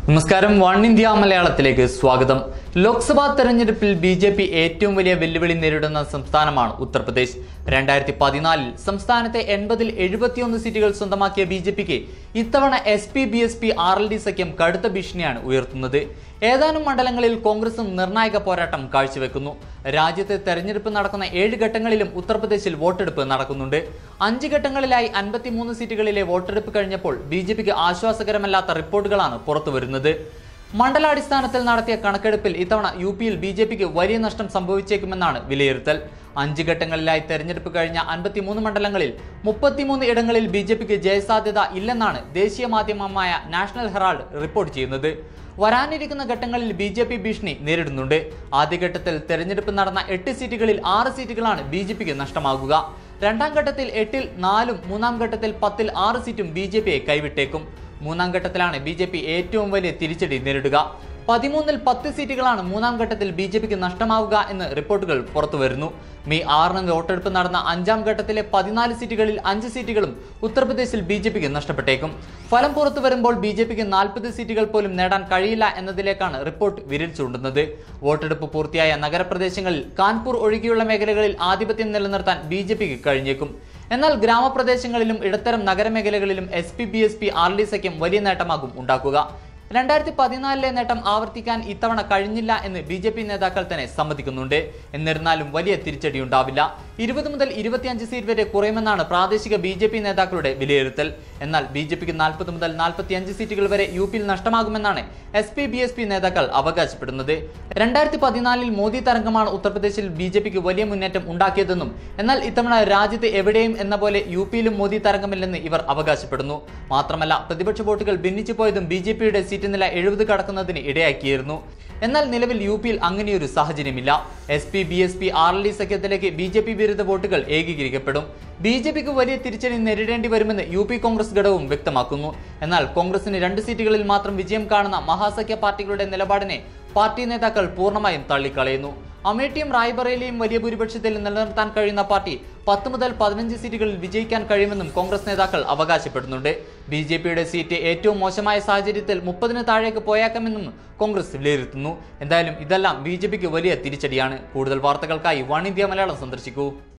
നമസ്കാരം one India മലയാളത്തിലേക്ക് സ്വാഗതം ലോക്സഭാ തെരഞ്ഞെടുപ്പിൽ ബി ജെ പി ഏറ്റവും വലിയ വെല്ലുവിളി നേരിടുന്ന സംസ്ഥാനമാണ് ഉത്തർപ്രദേശ് രണ്ടായിരത്തി പതിനാലിൽ സംസ്ഥാനത്തെ എൺപതിൽ എഴുപത്തിയൊന്ന് സീറ്റുകൾ സ്വന്തമാക്കിയ ബി ജെ പിക്ക് ഇത്തവണ S P B S P R L D സഖ്യം കടുത്ത ഭീഷണിയാണ് ഉയർത്തുന്നത് ഏതാനും മണ്ഡലങ്ങളിൽ കോൺഗ്രസും നിർണായക പോരാട്ടം കാഴ്ചവെക്കുന്നു രാജ്യത്തെ തെരഞ്ഞെടുപ്പ് നടക്കുന്ന ഏഴ് ഘട്ടങ്ങളിലും ഉത്തർപ്രദേശിൽ വോട്ടെടുപ്പ് നടക്കുന്നുണ്ട് അഞ്ച് ഘട്ടങ്ങളിലായി അൻപത്തിമൂന്ന് സീറ്റുകളിലെ വോട്ടെടുപ്പ് കഴിഞ്ഞപ്പോൾ ബി ജെ പിക്ക് ആശ്വാസകരമല്ലാത്ത റിപ്പോർട്ടുകളാണ് പുറത്തുവരുന്നത് മണ്ഡലാടിസ്ഥാനത്തിൽ നടത്തിയ കണക്കെടുപ്പിൽ ഇത്തവണ യു പിയിൽ ബി ജെ പിക്ക് വലിയ നഷ്ടം സംഭവിച്ചേക്കുമെന്നാണ് വിലയിരുത്തൽ അഞ്ച് ഘട്ടങ്ങളിലായി തെരഞ്ഞെടുപ്പ് കഴിഞ്ഞ അൻപത്തിമൂന്ന് മണ്ഡലങ്ങളിൽ മുപ്പത്തിമൂന്ന് ഇടങ്ങളിൽ ബി ജെ പിക്ക് ജയസാധ്യത ഇല്ലെന്നാണ് ദേശീയ മാധ്യമമായ നാഷണൽ ഹെറാൾഡ് റിപ്പോർട്ട് ചെയ്യുന്നത് വരാനിരിക്കുന്ന ഘട്ടങ്ങളിൽ ബി ജെ പി ഭീഷണി നേരിടുന്നുണ്ട് ആദ്യഘട്ടത്തിൽ തെരഞ്ഞെടുപ്പ് നടന്ന എട്ട് സീറ്റുകളിൽ ആറ് സീറ്റുകളാണ് ബി ജെ പിക്ക് നഷ്ടമാകുക രണ്ടാം ഘട്ടത്തിൽ എട്ടിൽ നാലും മൂന്നാം ഘട്ടത്തിൽ പത്തിൽ ആറ് സീറ്റും ബി ജെ പിയെ കൈവിട്ടേക്കും മൂന്നാം ഘട്ടത്തിലാണ് ബി ജെ പി ഏറ്റവും വലിയ തിരിച്ചടി നേരിടുക പതിമൂന്നിൽ പത്ത് സീറ്റുകളാണ് മൂന്നാം ഘട്ടത്തിൽ ബി ജെ പിക്ക് നഷ്ടമാവുക എന്ന് റിപ്പോർട്ടുകൾ പുറത്തുവരുന്നു മെയ് ആറിന് വോട്ടെടുപ്പ് നടന്ന അഞ്ചാം ഘട്ടത്തിലെ പതിനാല് സീറ്റുകളിൽ അഞ്ച് സീറ്റുകളും ഉത്തർപ്രദേശിൽ ബി ജെ പിക്ക് നഷ്ടപ്പെട്ടേക്കും ഫലം പുറത്തു വരുമ്പോൾ ബി ജെ പിക്ക് നാൽപ്പത് സീറ്റുകൾ പോലും നേടാൻ കഴിയില്ല എന്നതിലേക്കാണ് റിപ്പോർട്ട് വിരൽ ചൂണ്ടുന്നത് വോട്ടെടുപ്പ് പൂർത്തിയായ നഗരപ്രദേശങ്ങളിൽ കാൺപൂർ ഒഴികെയുള്ള മേഖലകളിൽ ആധിപത്യം നിലനിർത്താൻ ബി ജെ പിക്ക് കഴിഞ്ഞേക്കും എന്നാൽ ഗ്രാമപ്രദേശങ്ങളിലും ഇടത്തരം നഗരമേഖലകളിലും S P B S P R D സഖ്യം വലിയ നേട്ടമാകും ഉണ്ടാക്കുക രണ്ടായിരത്തി പതിനാലിലെ നേട്ടം ആവർത്തിക്കാൻ ഇത്തവണ കഴിഞ്ഞില്ല എന്ന് ബി ജെ പി നേതാക്കൾ തന്നെ സമ്മതിക്കുന്നുണ്ട് എന്നിരുന്നാലും വലിയ തിരിച്ചടി ഉണ്ടാവില്ല ഇരുപത് മുതൽ ഇരുപത്തിയഞ്ച് സീറ്റ് വരെ കുറയുമെന്നാണ് പ്രാദേശിക ബി ജെ പി നേതാക്കളുടെ വിലയിരുത്തൽ എന്നാൽ ബി ജെ പിക്ക് നാൽപ്പത് മുതൽ നാൽപ്പത്തിയഞ്ച് സീറ്റുകൾ വരെ യു പിയിൽ നഷ്ടമാകുമെന്നാണ് S P B S P നേതാക്കൾ അവകാശപ്പെടുന്നത് രണ്ടായിരത്തി പതിനാലിൽ മോദി തരംഗമാണ് ഉത്തർപ്രദേശിൽ ബി ജെ പിക്ക് വലിയ മുന്നേറ്റം ഉണ്ടാക്കിയതെന്നും എന്നാൽ ഇത്തവണ രാജ്യത്ത് എവിടെയും എന്ന പോലെ യു പിയിലും മോദി തരംഗമില്ലെന്ന് ഇവർ അവകാശപ്പെടുന്നു മാത്രമല്ല പ്രതിപക്ഷ വോട്ടുകൾ ഭിന്നിച്ചു പോയതും ബി ജെ പിയുടെ സീറ്റ് നില എഴുപത് കടക്കുന്നതിന് ഇടയാക്കിയിരുന്നു എന്നാൽ നിലവിൽ യു പിയിൽ അങ്ങനെയൊരു സാഹചര്യമില്ല S P B S P R L D സഖ്യത്തിലേക്ക് ബി ജെ പി വിരുദ്ധ വോട്ടുകൾ ഏകീകരിക്കപ്പെടും ബി ജെ പിക്ക് വലിയ തിരിച്ചടി നേരിടേണ്ടി വരുമെന്ന് യു പി കോൺഗ്രസ് ഘടകവും വ്യക്തമാക്കുന്നു എന്നാൽ കോൺഗ്രസിന് രണ്ട് സീറ്റുകളിൽ മാത്രം വിജയം കാണുന്ന മഹാസഖ്യ പാർട്ടികളുടെ നിലപാടിനെ പാർട്ടി നേതാക്കൾ പൂർണ്ണമായും തള്ളിക്കളയുന്നു അമേഠിയും റായ്ബറേലിയും വലിയ ഭൂരിപക്ഷത്തിൽ നിലനിർത്താൻ കഴിയുന്ന പാർട്ടി പത്ത് മുതൽ പതിനഞ്ച് സീറ്റുകളിൽ വിജയിക്കാൻ കഴിയുമെന്നും കോൺഗ്രസ് നേതാക്കൾ അവകാശപ്പെടുന്നുണ്ട് ബി ജെ പിയുടെ സീറ്റ് ഏറ്റവും മോശമായ സാഹചര്യത്തിൽ മുപ്പതിന് താഴേക്ക് പോയേക്കാമെന്നും കോൺഗ്രസ് വിലയിരുത്തുന്നു എന്തായാലും ഇതെല്ലാം ബി ജെ പിക്ക് വലിയ തിരിച്ചടിയാണ് കൂടുതൽ വാർത്തകൾക്കായി വൺ ഇന്ത്യ മലയാളം സന്ദർശിക്കൂ